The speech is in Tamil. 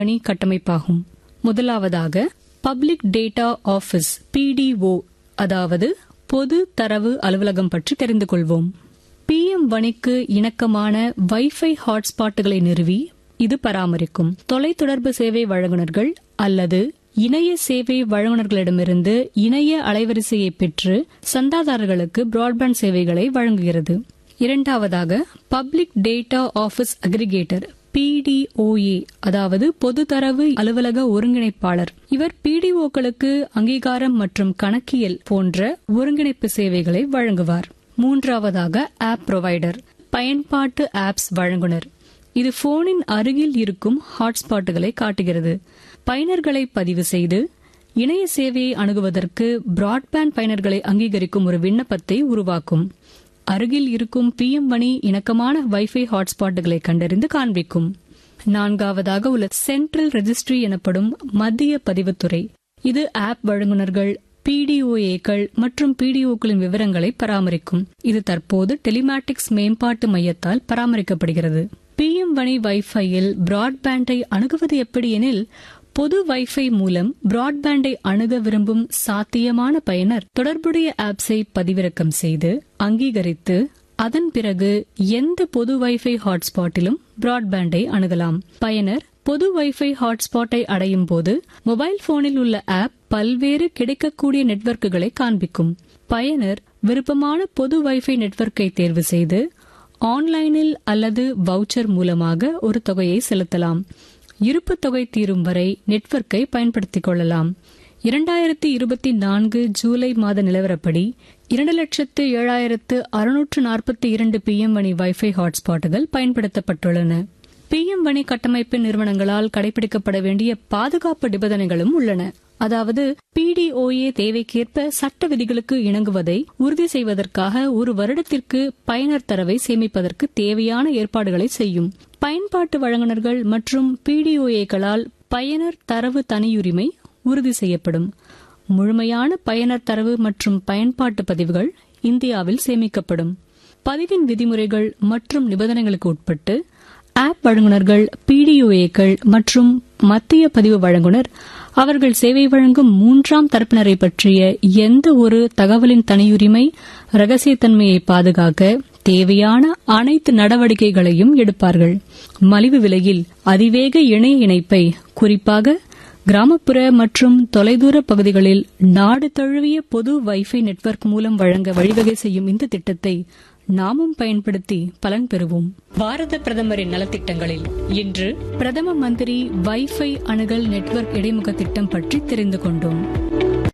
பணி கட்டமைப்பாகும் முதலாவதாக பப்ளிக் டேட்டா ஆபீஸ் பிடிஓ அதாவது பொது தரவு அலுவலகம் பற்றி தெரிந்து கொள்வோம் பிஎம் வணிக்கு இணக்கமான வைஃபை ஹாட்ஸ்பாட்டுகளை நிறுவி இது பராமரிக்கும் தொலைத்தொடர்பு சேவை வழங்குநர்கள் அல்லது இணைய சேவை வழங்குநர்களிடமிருந்து இணைய அலைவரிசையை பெற்று சந்தாதாரர்களுக்கு பிராட்பேண்ட் சேவைகளை வழங்குகிறது இரண்டாவதாக public data office aggregator PDOA அதாவது பொது தரவு அலுவலக ஒருங்கிணைப்பாளர் இவர் பிடிஓக்களுக்கு அங்கீகாரம் மற்றும் கணக்கியல் போன்ற ஒருங்கிணைப்பு சேவைகளை வழங்குவார் மூன்றாவதாக ஆப் புரோவைடர் பயன்பாட்டு ஆப்ஸ் வழங்குனர் இது போனின் அருகில் இருக்கும் ஹாட்ஸ்பாட்டுகளை காட்டுகிறது பயனர்களை பதிவு செய்து இணைய சேவையை அணுகுவதற்கு பிராட்பேண்ட் பயனர்களை அங்கீகரிக்கும் ஒரு விண்ணப்பத்தை உருவாக்கும் அருகில் இருக்கும் பிஎம் மணி இணக்கமான வைஃபை ஹாட்ஸ்பாட்டுகளை கண்டறிந்து காண்பிக்கும் நான்காவதாக உள்ள சென்ட்ரல் ரெஜிஸ்ட்ரி எனப்படும் மத்திய பதிவுத்துறை இது ஆப் வழங்குநர்கள் பிடிஓஏக்கள் மற்றும் பிடிஓக்களின் விவரங்களை பராமரிக்கும் இது தற்போது டெலிமேட்டிக்ஸ் மேம்பாட்டு மையத்தால் பராமரிக்கப்படுகிறது பிஎம் வணி வைஃபையில் பிராட்பேண்டை அணுகுவது எப்படி எனில் பொது வைஃபை மூலம் பிராட்பேண்டை அணுக விரும்பும் சாத்தியமான பயனர் தொடர்புடைய ஆப்ஸை பதிவிறக்கம் செய்து அங்கீகரித்து அதன் பிறகு எந்த பொது வைஃபை ஹாட்ஸ்பாட்டிலும் பிராட்பேண்டை அணுகலாம் பயனர் பொது வைஃபை ஹாட்ஸ்பாட்டை அடையும் போது மொபைல் போனில் உள்ள ஆப் பல்வேறு கிடைக்கக்கூடிய நெட்வொர்க்குகளை காண்பிக்கும் பயனர் விருப்பமான பொது வைஃபை நெட்வொர்க்கை தேர்வு செய்து ஆன்லைனில் அல்லது வவுச்சர் மூலமாக ஒரு தொகையை செலுத்தலாம் இருப்பு தொகை தீரும் வரை நெட்வொர்க்கை பயன்படுத்திக் கொள்ளலாம் இரண்டாயிரத்தி இருபத்தி நான்கு ஜூலை மாத நிலவரப்படி இரண்டு லட்சத்து ஏழாயிரத்து அறுநூற்று நாற்பத்தி இரண்டு பிஎம் வணி வைஃபை ஹாட்ஸ்பாட்டுகள் பயன்படுத்தப்பட்டுள்ளன பிஎம் வணி கட்டமைப்பு நிறுவனங்களால் கடைபிடிக்கப்பட வேண்டிய பாதுகாப்பு நிபந்தனைகளும் உள்ளன அதாவது பிடிஓஏ தேவைக்கேற்ப சட்ட விதிகளுக்கு இணங்குவதை உறுதி செய்வதற்காக ஒரு வருடத்திற்கு பயனர் தரவை சேமிப்பதற்கு தேவையான ஏற்பாடுகளை செய்யும் பயன்பாட்டு வழங்குநர்கள் மற்றும் பிடிஓஏக்களால் பயனர் தரவு தனியுரிமை உறுதி செய்யப்படும் முழுமையான பயனர் தரவு மற்றும் பயன்பாட்டு பதிவுகள் இந்தியாவில் சேமிக்கப்படும் பதிவின் விதிமுறைகள் மற்றும் நிபந்தனைகளுக்கு உட்பட்டு ஆப் வழங்குநர்கள் பிடிஓஏக்கள் மற்றும் மத்திய பதிவு வழங்குனர் அவர்கள் சேவை வழங்கும் மூன்றாம் தரப்பினரை பற்றிய எந்த ஒரு தகவலின் தனியுரிமை ரகசியத்தன்மையை பாதுகாக்க தேவையான அனைத்து நடவடிக்கைகளையும் எடுப்பார்கள் மலிவு விலையில் அதிவேக இணைய இணைப்பை குறிப்பாக கிராமப்புற மற்றும் தொலைதூர பகுதிகளில் நாடு தழுவிய பொது வைஃபை நெட்வொர்க் மூலம் வழங்க வழிவகை செய்யும் இந்த திட்டத்தை நாமும் பயன்படுத்தி பலன் பெறுவோம் பாரத பிரதமரின் நலத்திட்டங்களில் இன்று பிரதம மந்திரி வைஃபை அணுகல் நெட்வொர்க் இடைமுக திட்டம் பற்றி தெரிந்து கொண்டோம்